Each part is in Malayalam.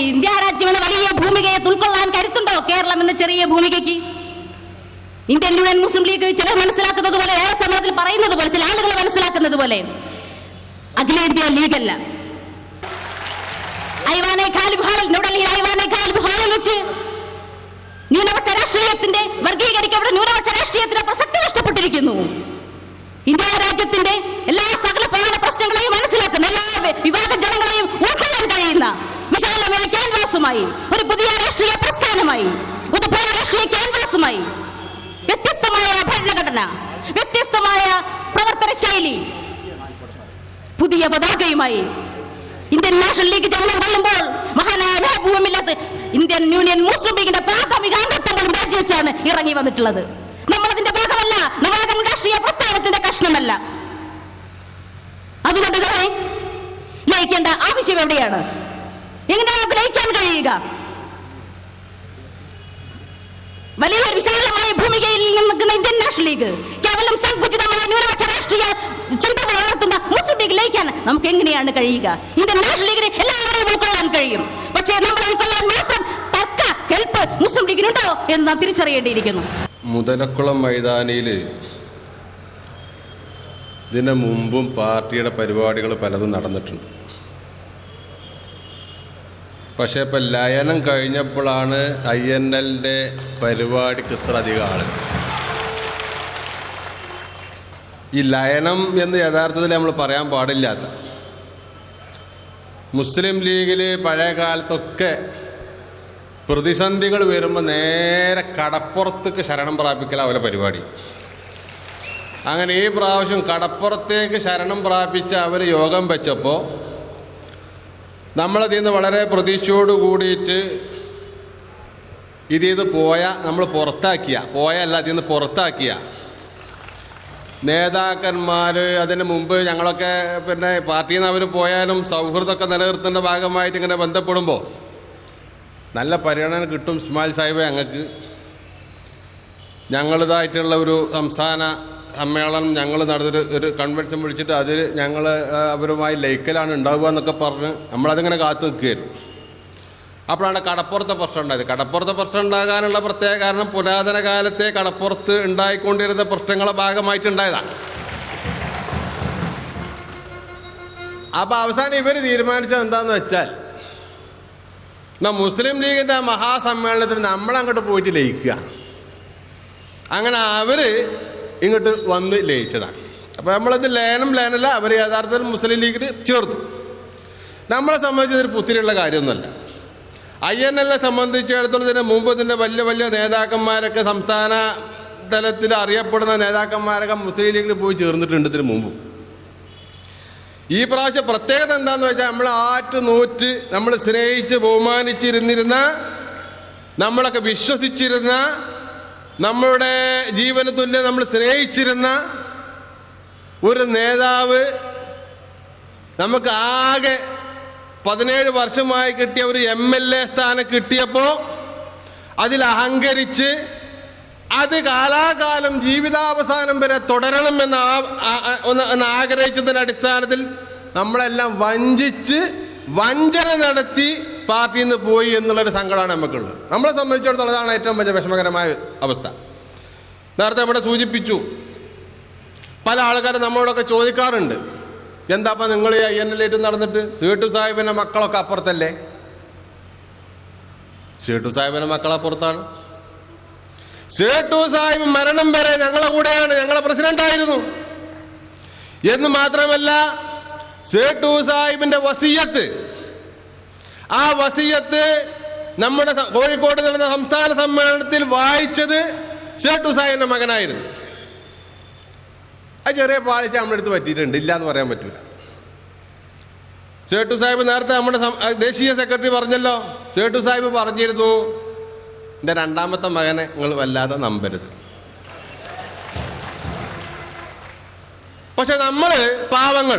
ഇന്ത്യ രാജ്യം എന്ന വലിയ ഭൂമികയെ ഉൾക്കൊള്ളാൻ കരുത്തുണ്ടോ കേരളം എന്ന ചെറിയ ഭൂമികയ്ക്ക് ഇന്ത്യൻ യൂണിയൻ മുസ്ലിം ലീഗ് ചിലർ മനസ്സിലാക്കുന്നത് പോലെ ഏറെ സമയത്തിൽ പറയുന്നത് പോലെ ചില ആളുകൾ മനസ്സിലാക്കുന്നത് പോലെ അഖിലേന്ത്യാ ലീഗല്ല ഐവാനെ ഖാലിബ് ഹാളിൽ ന്യൂഡൽഹിയിൽ ഐവാനെ ഖാലിബ് ഹാളിൽ വെച്ച് ന്യൂനപക്ഷ രാഷ്ട്രീയത്തിന്റെ വർഗീകരിക്കപ്പെട്ട ന്യൂനപക്ഷ രാഷ്ട്രീയത്തിന്റെ പ്രസക്തി നഷ്ടപ്പെട്ടിരിക്കുന്നു ഇന്ത്യ രാജ്യത്തിന്റെ എല്ലാ സകല പ്രധാന പ്രശ്നങ്ങളെയും മനസ്സിലാക്കുന്ന എല്ലാ വി- വിഭാഗ ജനങ്ങളെയും ഉൾക്കൊള്ളാൻ കഴിയുന്ന വിശാലമായ ക്യാൻവാസുമായി ഒരു പുതിയ രാഷ്ട്രീയ പ്രസ്ഥാനമായി ഒരു പുതിയ രാഷ്ട്രീയ ക്യാൻവാസുമായി വ്യത്യസ്തമായ ഭരണഘടന വ്യത്യസ്തമായ പ്രവർത്തന ശൈലി പുതിയ പതാകയുമായി ഇന്ത്യൻ നാഷണൽ ലീഗ് ജന്മം കൊള്ളുമ്പോൾ മഹാനായ മഹബൂബമില്ലാത്ത ഇന്ത്യൻ യൂണിയൻ മുസ്ലിം ലീഗിന്റെ പ്രാഥമിക അംഗത്വങ്ങളും രാജിവെച്ചാണ് ഇറങ്ങി വന്നിട്ടുള്ളത് നമ്മളതിന്റെ ഭാഗമല്ല നമ്മളതിന്റെ രാഷ്ട്രീയ പ്രസ്ഥാനത്തിന്റെ കഷ്ണമല്ല അതുകൊണ്ട് തന്നെ ലയിക്കേണ്ട ആവശ്യം എവിടെയാണ് എങ്ങനെയാണ് നമുക്ക് ലയിക്കാൻ കഴിയുക വലിയൊരു വിശാലമായ ഭൂമികയിൽ നിൽക്കുന്ന ഇന്ത്യൻ നാഷണൽ ലീഗ് കേവലം സങ്കുചിതമായ ന്യൂനപക്ഷ രാഷ്ട്രീയ ചിന്തകൾ വളർത്തുന്ന മുസ്ലിം ലീഗ് ലയിക്കാൻ നമുക്ക് എങ്ങനെയാണ് കഴിയുക ഇന്ത്യൻ നാഷണൽ ലീഗിനെ എല്ലാവരെയും ഉൾക്കൊള്ളാൻ കഴിയും പക്ഷേ നമ്മൾ ഉൾക്കൊള്ളാൻ മാത്രം തക്ക കെൽപ്പ് മുസ്ലിം ലീഗിനുണ്ടോ എന്ന് നാം തിരിച്ചറിയേണ്ടിയിരിക്കുന്നു മുതലക്കുളം മൈതാനിയിൽ ഇതിന് മുമ്പും പാർട്ടിയുടെ പരിപാടികൾ പലതും നടന്നിട്ടുണ്ട് പക്ഷേ ഇപ്പം ലയനം കഴിഞ്ഞപ്പോഴാണ് ഐ എൻ എല്ലിൻ്റെ പരിപാടിക്ക് ഇത്ര അധികം ആൾ ഈ ലയനം എന്ന് യഥാർത്ഥത്തിൽ നമ്മൾ പറയാൻ പാടില്ലാത്ത മുസ്ലിം ലീഗിൽ പഴയ കാലത്തൊക്കെ പ്രതിസന്ധികൾ വരുമ്പോൾ നേരെ കടപ്പുറത്തേക്ക് ശരണം പ്രാപിക്കല അവരെ പരിപാടി അങ്ങനെ ഈ പ്രാവശ്യം കടപ്പുറത്തേക്ക് ശരണം പ്രാപിച്ച അവർ യോഗം വെച്ചപ്പോൾ നമ്മളതിൽ നിന്ന് വളരെ പ്രതീക്ഷയോട് കൂടിയിട്ട് ഇതിൽ നിന്ന് പോയ നമ്മൾ പുറത്താക്കിയ പോയല്ല അതിൽ നിന്ന് പുറത്താക്കിയ നേതാക്കന്മാർ അതിന് മുമ്പ് ഞങ്ങളൊക്കെ പിന്നെ പാർട്ടിയിൽ നിന്ന് അവർ പോയാലും സൗഹൃദമൊക്കെ നിലനിർത്തേണ്ട ഭാഗമായിട്ട് ഇങ്ങനെ ബന്ധപ്പെടുമ്പോൾ നല്ല പരിഗണന കിട്ടും ഇസ്മായിൽ സാഹിബ് ഞങ്ങൾക്ക് ഞങ്ങളിതായിട്ടുള്ള ഒരു സംസ്ഥാന സമ്മേളനം ഞങ്ങൾ നടന്നൊരു ഒരു കൺവെൻഷൻ വിളിച്ചിട്ട് അതിൽ ഞങ്ങൾ അവരുമായി ലയിക്കലാണ് ഉണ്ടാവുക എന്നൊക്കെ പറഞ്ഞ് നമ്മളതിങ്ങനെ കാത്തു നിൽക്കുകയായിരുന്നു അപ്പോഴാണ് കടപ്പുറത്തെ പ്രശ്നം ഉണ്ടായത് കടപ്പുറത്തെ പ്രശ്നം ഉണ്ടാകാനുള്ള പ്രത്യേക കാരണം പുരാതന കാലത്തെ കടപ്പുറത്ത് ഉണ്ടായിക്കൊണ്ടിരുന്ന പ്രശ്നങ്ങളെ ഭാഗമായിട്ടുണ്ടായതാണ് അപ്പോൾ അവസാനം ഇവർ തീരുമാനിച്ചത് എന്താണെന്ന് വെച്ചാൽ എന്നാ മുസ്ലിം ലീഗിൻ്റെ മഹാസമ്മേളനത്തിൽ നമ്മളങ്ങോട്ട് പോയിട്ട് ലയിക്കുക അങ്ങനെ അവർ ഇങ്ങോട്ട് വന്ന് ലയിച്ചതാണ് അപ്പോൾ നമ്മളത് ലയനം ലയനല്ല അവർ യഥാർത്ഥത്തിൽ മുസ്ലിം ലീഗിൽ ചേർത്തു നമ്മളെ സംബന്ധിച്ച് ഇതൊരു പുത്തിരിയുള്ള കാര്യമൊന്നുമല്ല ഐ എൻ എല്ലിനെ സംബന്ധിച്ചിടത്തോളം ഇതിന് മുമ്പ് ഇതിൻ്റെ വലിയ വലിയ നേതാക്കന്മാരൊക്കെ സംസ്ഥാന തലത്തിൽ അറിയപ്പെടുന്ന നേതാക്കന്മാരൊക്കെ മുസ്ലിം ലീഗിൽ പോയി ചേർന്നിട്ടുണ്ട് ഇതിന് മുമ്പ് ഈ പ്രാവശ്യം പ്രത്യേകത എന്താന്ന് വെച്ചാൽ നമ്മൾ ആറ്റ് നൂറ്റ് നമ്മൾ സ്നേഹിച്ച് ബഹുമാനിച്ചിരുന്നിരുന്ന നമ്മളൊക്കെ വിശ്വസിച്ചിരുന്ന നമ്മളുടെ ജീവന തുല്യം നമ്മൾ സ്നേഹിച്ചിരുന്ന ഒരു നേതാവ് നമുക്ക് ആകെ പതിനേഴ് വർഷമായി കിട്ടിയ ഒരു എം എൽ എ സ്ഥാനം കിട്ടിയപ്പോൾ അതിൽ അഹങ്കരിച്ച് അത് കാലാകാലം ജീവിതാവസാനം വരെ തുടരണമെന്ന് ആ- ആ- ആ- ഒന്ന് എന്ന് ആഗ്രഹിച്ചതിൻ്റെ അടിസ്ഥാനത്തിൽ നമ്മളെല്ലാം വഞ്ചിച്ച് വഞ്ചന നടത്തി പാർട്ടിയിൽ നിന്ന് പോയി എന്നുള്ളൊരു സങ്കടമാണ് നമുക്കുള്ളത് നമ്മളെ സംബന്ധിച്ചിടത്തോളം അതാണ് ഏറ്റവും വലിയ വിഷമകരമായ അവസ്ഥ നേരത്തെ ഇവിടെ സൂചിപ്പിച്ചു പല ആൾക്കാരും നമ്മളോടൊക്കെ ചോദിക്കാറുണ്ട് എന്താപ്പം നിങ്ങൾ ഈ ഐ എൻ എൽ നടന്നിട്ട് സീട്ടു സാഹിബിൻ്റെ മക്കളൊക്കെ അപ്പുറത്തല്ലേ സീട്ടു സാഹിബിൻ്റെ മക്കൾ അപ്പുറത്താണ് സേട്ടു സാഹിബ് മരണം വരെ ഞങ്ങളെ കൂടെയാണ് ഞങ്ങളെ പ്രസിഡന്റ് ആയിരുന്നു എന്ന് മാത്രമല്ല സേട്ടു സാഹിബിന്റെ വസീയത്ത് ആ വസീയത്ത് നമ്മുടെ സ- കോഴിക്കോട് നടന്ന സംസ്ഥാന സമ്മേളനത്തിൽ വായിച്ചത് സേട്ടു സാഹിബിന്റെ മകനായിരുന്നു അത് ചെറിയ പാളിച്ച നമ്മുടെ അടുത്ത് പറ്റിയിട്ടുണ്ട് ഇല്ല എന്ന് പറയാൻ പറ്റില്ല സേട്ടു സാഹിബ് നേരത്തെ നമ്മുടെ സം- ആ, ദേശീയ സെക്രട്ടറി പറഞ്ഞല്ലോ സേട്ടു സാഹിബ് പറഞ്ഞിരുന്നു എൻ്റെ രണ്ടാമത്തെ മകനെ നിങ്ങൾ വല്ലാതെ നമ്പരുത് പക്ഷെ നമ്മൾ പാവങ്ങൾ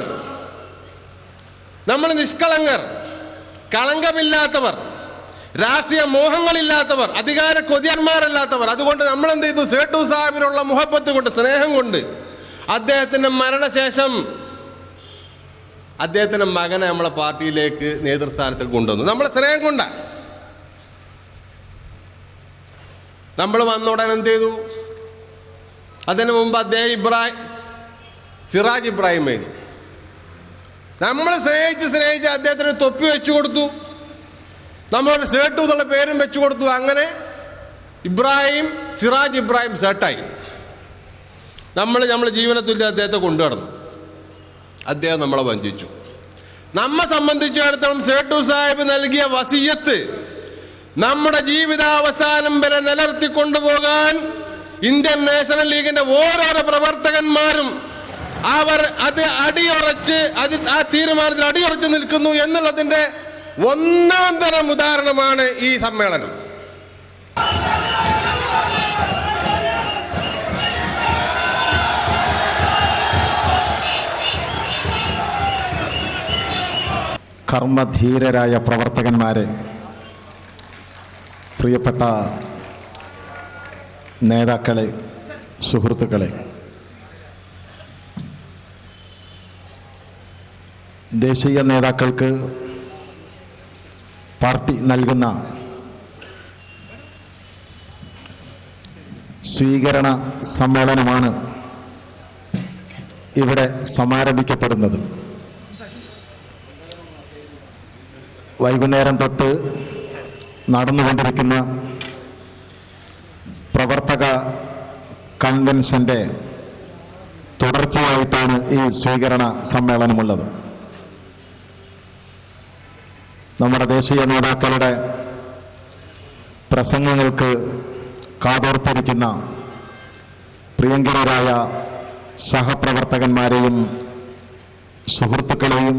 നമ്മൾ നിഷ്കളങ്കർ കളങ്കമില്ലാത്തവർ രാഷ്ട്രീയ മോഹങ്ങളില്ലാത്തവർ അധികാര കൊതിയന്മാരല്ലാത്തവർ അതുകൊണ്ട് നമ്മൾ എന്ത് ചെയ്തു സേട്ടു സാഹിബിനുള്ള മുഹബത്ത് കൊണ്ട് സ്നേഹം കൊണ്ട് അദ്ദേഹത്തിൻ്റെ മരണശേഷം അദ്ദേഹത്തിൻ്റെ മകനെ നമ്മളെ പാർട്ടിയിലേക്ക് നേതൃസ്ഥാനത്ത് കൊണ്ടുവന്നു നമ്മളെ സ്നേഹം കൊണ്ടാണ് നമ്മൾ വന്ന ഉടനെ എന്ത് ചെയ്തു അതിന് മുമ്പ് അദ്ദേഹം ഇബ്രാഹിം സിറാജ് ഇബ്രാഹിം ആയിരുന്നു നമ്മൾ സ്നേഹിച്ച് സ്നേഹിച്ച് അദ്ദേഹത്തിന് ഒരു തൊപ്പി വെച്ചു കൊടുത്തു നമ്മളൊരു സേട്ടു എന്നുള്ള പേരും വെച്ചു കൊടുത്തു അങ്ങനെ ഇബ്രാഹിം സിറാജ് ഇബ്രാഹിം സേട്ടായി നമ്മൾ നമ്മൾ ജീവനത്തുല്യ അദ്ദേഹത്തെ കൊണ്ടുനടന്നു അദ്ദേഹം നമ്മളെ വഞ്ചിച്ചു നമ്മെ സംബന്ധിച്ചിടത്തോളം സേട്ടു സാഹിബ് നൽകിയ വസീയത്ത് നമ്മുടെ ജീവിതാവസാനം വരെ നിലനിർത്തി കൊണ്ടുപോകാൻ ഇന്ത്യൻ നാഷണൽ ലീഗിന്റെ ഓരോരോ പ്രവർത്തകന്മാരും അവർ അത് അടിയുറച്ച് അത് ആ തീരുമാനത്തിൽ അടിയുറച്ച് നിൽക്കുന്നു എന്നുള്ളതിന്റെ ഒന്നാം തരം ഉദാഹരണമാണ് ഈ സമ്മേളനം കർമ്മധീരരായ പ്രവർത്തകന്മാരെ പ്രിയപ്പെട്ട നേതാക്കളെ സുഹൃത്തുക്കളെ ദേശീയ നേതാക്കൾക്ക് പാർട്ടി നൽകുന്ന സ്വീകരണ സമ്മേളനമാണ് ഇവിടെ സമാരംഭിക്കപ്പെടുന്നത് വൈകുന്നേരം തൊട്ട് നടന്നുകൊണ്ടിരിക്കുന്ന പ്രവർത്തക കൺവെൻഷൻ്റെ തുടർച്ചയായിട്ടാണ് ഈ സ്വീകരണ സമ്മേളനമുള്ളത് നമ്മുടെ ദേശീയ നേതാക്കളുടെ പ്രസംഗങ്ങൾക്ക് കാതോർത്തിരിക്കുന്ന പ്രിയങ്കരരായ സഹപ്രവർത്തകന്മാരെയും സുഹൃത്തുക്കളെയും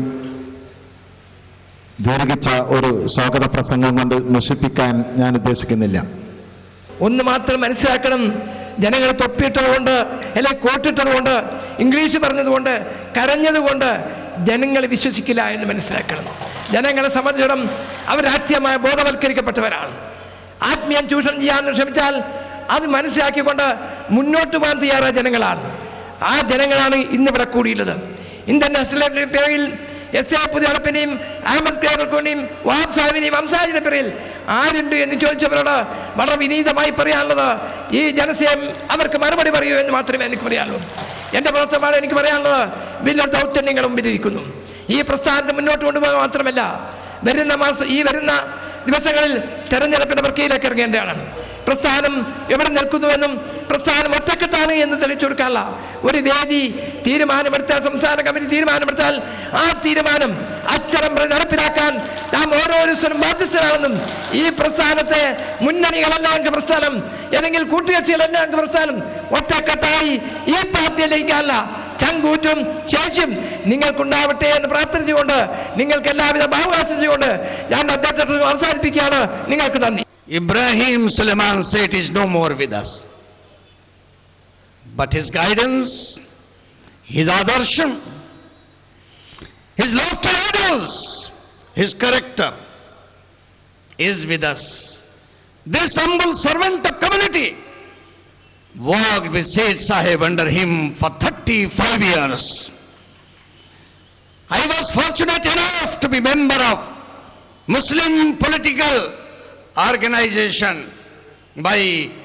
ദീർഘിച്ച ഒരു സ്വാഗത പ്രസംഗം കൊണ്ട് നശിപ്പിക്കാൻ ഞാൻ ഉദ്ദേശിക്കുന്നില്ല ഒന്ന് മാത്രം മനസ്സിലാക്കണം ജനങ്ങൾ തൊപ്പിയിട്ടതുകൊണ്ട് അല്ലെങ്കിൽ കോട്ടിട്ടതുകൊണ്ട് ഇംഗ്ലീഷ് പറഞ്ഞതുകൊണ്ട് കരഞ്ഞതുകൊണ്ട് ജനങ്ങൾ വിശ്വസിക്കില്ല എന്ന് മനസ്സിലാക്കണം ജനങ്ങളെ സംബന്ധിച്ചിടം അവർ രാഷ്ട്രീയമായി ബോധവൽക്കരിക്കപ്പെട്ടവരാണ് ആത്മീയം ചൂഷണം ചെയ്യാൻ ശ്രമിച്ചാൽ അത് മനസ്സിലാക്കിക്കൊണ്ട് മുന്നോട്ട് പോകാൻ തയ്യാറായ ജനങ്ങളാണ് ആ ജനങ്ങളാണ് ഇന്നിവിടെ കൂടിയുള്ളത് ഇന്ത്യൻ നാഷണൽ പേരിൽ എസ് എ പുതിയടപ്പിനെയും അഹമ്മദ് കേരളക്കോണിയും വാബ് സാഹിബിനെയും അംസാരിയുടെ പേരിൽ ആരുണ്ട് എന്ന് ചോദിച്ചവരോട് വളരെ വിനീതമായി പറയാനുള്ളത് ഈ ജനസേം അവർക്ക് മറുപടി പറയൂ എന്ന് മാത്രമേ എനിക്ക് പറയാനുള്ളൂ എൻ്റെ പ്രവർത്തനമാണ് എനിക്ക് പറയാനുള്ളത് വലിയ ദൗത്യങ്ങളുടെ മുമ്പിലിരിക്കുന്നു ഈ പ്രസ്ഥാനത്തെ മുന്നോട്ട് കൊണ്ടുപോകുക മാത്രമല്ല വരുന്ന മാസം ഈ വരുന്ന ദിവസങ്ങളിൽ തെരഞ്ഞെടുപ്പിന്റെ പ്രക്രിയയിലേക്ക് ഇറങ്ങേണ്ടതാണ് പ്രസ്ഥാനം എവിടെ നിൽക്കുന്നുവെന്നും പ്രസ്ഥാനം ഒറ്റക്കെട്ടാണ് എന്ന് തെളിയിച്ചു കൊടുക്കാനുള്ള ഒരു വേദി തീരുമാനമെടുത്താൽ സംസ്ഥാന കമ്മിറ്റി തീരുമാനമെടുത്താൽ ആ തീരുമാനം അച്ചടം പ്രതി നടപ്പിലാക്കാൻ നാം ഓരോരുത്തരും ബാധ്യസ്ഥരാണെന്നും ഈ പ്രസ്ഥാനത്തെ മുന്നണികളല്ല അംഗ പ്രസ്ഥാനം ഏതെങ്കിലും കൂട്ടുകക്ഷികളല്ല അംഗ പ്രസ്ഥാനം ഒറ്റക്കെട്ടായി ഈ പാർട്ടിയെ ലയിക്കാനല്ല ചങ്കൂറ്റും ശേഷിയും നിങ്ങൾക്കുണ്ടാവട്ടെ എന്ന് പ്രാർത്ഥിച്ചുകൊണ്ട് നിങ്ങൾക്ക് എല്ലാവിധ ഭാവകാശം ചെയ്തുകൊണ്ട് ഞാൻ അദ്ദേഹത്തെ അവസാനിപ്പിക്കുകയാണ് നിങ്ങൾക്ക് നന്ദി Ibrahim Suleiman Seth is no more with us. But his guidance, his adarsham, his love to idols, his character is with us. This humble servant of community walked with Said Sahib under him for 35 years. I was fortunate enough to be member of Muslim political organization by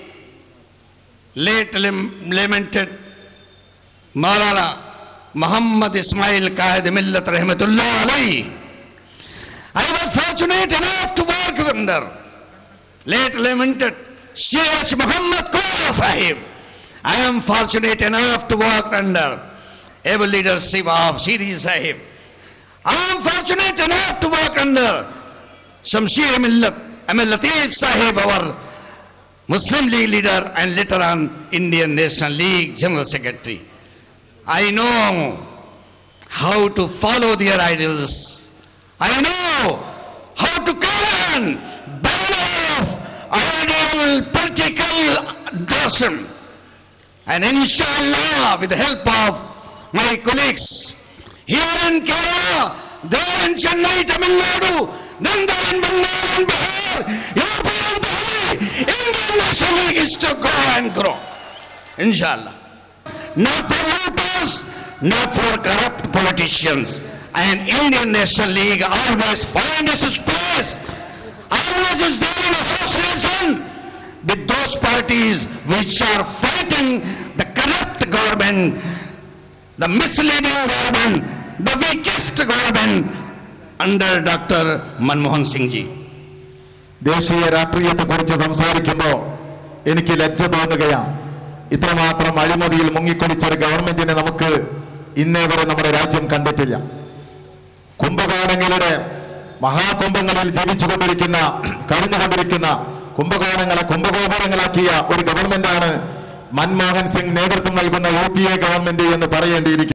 late lam- lamented Maulana Muhammad Ismail Qaid Millat Rahmatullah alayhi. I was fortunate enough to work under late lamented Sheikh Muhammad Qura Sahib. I am fortunate enough to work under able leadership of Siri Sahib. I am fortunate enough to work under Shamsir Millat, Amir Latif Sahib, our Muslim League leader and later on Indian National League General Secretary. I know how to follow their ideals. I know how to come ban off ideal political dosum. And inshallah, with the help of my colleagues here in Kerala, there in Chennai, Tamil Nadu, then there in Bengal and Bihar, European Delhi, Indian National League is to grow and grow. Inshallah. Not for voters, not for corrupt politicians. and Indian National League always find its place, always is there in association with those parties which are fighting the corrupt government, the misleading government, the weakest government under Dr. Manmohan Singh ji. ദേശീയ രാഷ്ട്രീയത്തെക്കുറിച്ച് സംസാരിക്കുമ്പോൾ എനിക്ക് ലജ്ജ തോന്നുകയാണ് ഇത്രമാത്രം അഴിമതിയിൽ മുങ്ങിക്കുളിച്ചൊരു ഗവൺമെന്റിനെ നമുക്ക് ഇന്നേ വരെ നമ്മുടെ രാജ്യം കണ്ടിട്ടില്ല കുംഭകോണങ്ങളുടെ മഹാകുംഭങ്ങളിൽ ജീവിച്ചുകൊണ്ടിരിക്കുന്ന കഴിഞ്ഞുകൊണ്ടിരിക്കുന്ന കുംഭകോണങ്ങളെ കുംഭഗോപുരങ്ങളാക്കിയ ഒരു ഗവൺമെന്റാണ് മൻമോഹൻ സിംഗ് നേതൃത്വം നൽകുന്ന യു പി എ ഗവൺമെന്റ് എന്ന് പറയേണ്ടിയിരിക്കുന്നു